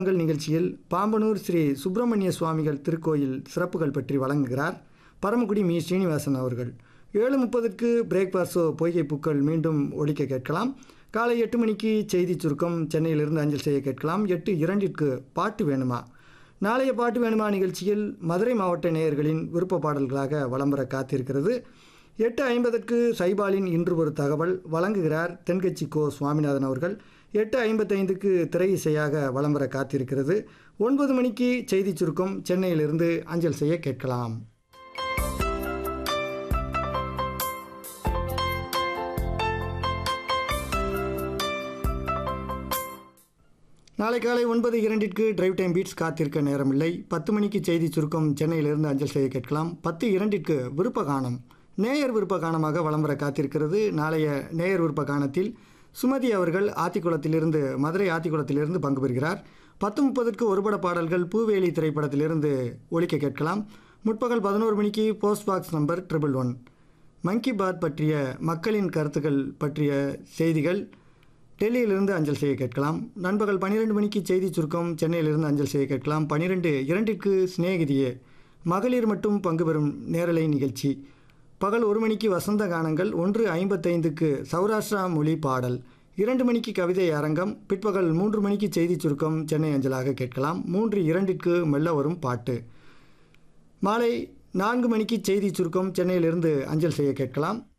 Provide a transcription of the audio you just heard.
உங்கள் நிகழ்ச்சியில் பாம்பனூர் ஸ்ரீ சுப்பிரமணிய சுவாமிகள் திருக்கோயில் சிறப்புகள் பற்றி வழங்குகிறார் பரமக்குடி மீ ஸ்ரீனிவாசன் அவர்கள் ஏழு முப்பதுக்கு பிரேக்ஃபாஸ்ட் ஷோ பொய்கை பூக்கள் மீண்டும் ஒழிக்க கேட்கலாம் காலை எட்டு மணிக்கு செய்தி சுருக்கம் சென்னையிலிருந்து அஞ்சல் செய்ய கேட்கலாம் எட்டு இரண்டிற்கு பாட்டு வேணுமா நாளைய பாட்டு வேணுமா நிகழ்ச்சியில் மதுரை மாவட்ட நேயர்களின் விருப்ப பாடல்களாக வலம் வர காத்திருக்கிறது எட்டு ஐம்பதற்கு சைபாலின் இன்று ஒரு தகவல் வழங்குகிறார் தென்கட்சி கோ சுவாமிநாதன் அவர்கள் எட்டு ஐம்பத்தைந்துக்கு திரை இசையாக வலம் வர காத்திருக்கிறது ஒன்பது மணிக்கு செய்தி சுருக்கம் சென்னையிலிருந்து அஞ்சல் செய்ய கேட்கலாம் நாளை காலை ஒன்பது இரண்டிற்கு டிரைவ் டைம் பீட்ஸ் காத்திருக்க நேரமில்லை பத்து மணிக்கு செய்தி சுருக்கம் சென்னையிலிருந்து அஞ்சல் செய்ய கேட்கலாம் பத்து இரண்டிற்கு விருப்ப கானம் நேயர் விருப்ப கானமாக வலம் வர காத்திருக்கிறது நாளைய நேயர் விருப்ப கானத்தில் சுமதி அவர்கள் ஆத்திக்குளத்திலிருந்து மதுரை ஆத்திக்குளத்திலிருந்து பங்கு பெறுகிறார் பத்து முப்பதுக்கு ஒருபட பாடல்கள் பூவேலி திரைப்படத்திலிருந்து ஒழிக்க கேட்கலாம் முற்பகல் பதினோரு மணிக்கு post box number triple one மங்கி பாத் பற்றிய மக்களின் கருத்துக்கள் பற்றிய செய்திகள் டெல்லியிலிருந்து அஞ்சல் செய்ய கேட்கலாம் நண்பகல் பன்னிரெண்டு மணிக்கு செய்தி சுருக்கம் சென்னையிலிருந்து அஞ்சல் செய்ய கேட்கலாம் பன்னிரெண்டு இரண்டிற்கு சிநேகிதியே மகளிர் மட்டும் பங்கு பெறும் நேரலை நிகழ்ச்சி பகல் ஒரு மணிக்கு வசந்த கானங்கள் ஒன்று ஐம்பத்தைந்துக்கு சௌராஷ்டிரா மொழி பாடல் இரண்டு மணிக்கு கவிதை அரங்கம் பிற்பகல் மூன்று மணிக்கு செய்தி சுருக்கம் சென்னை அஞ்சலாக கேட்கலாம் மூன்று இரண்டிற்கு மெல்ல வரும் பாட்டு மாலை நான்கு மணிக்கு செய்தி சுருக்கம் சென்னையிலிருந்து அஞ்சல் செய்ய கேட்கலாம்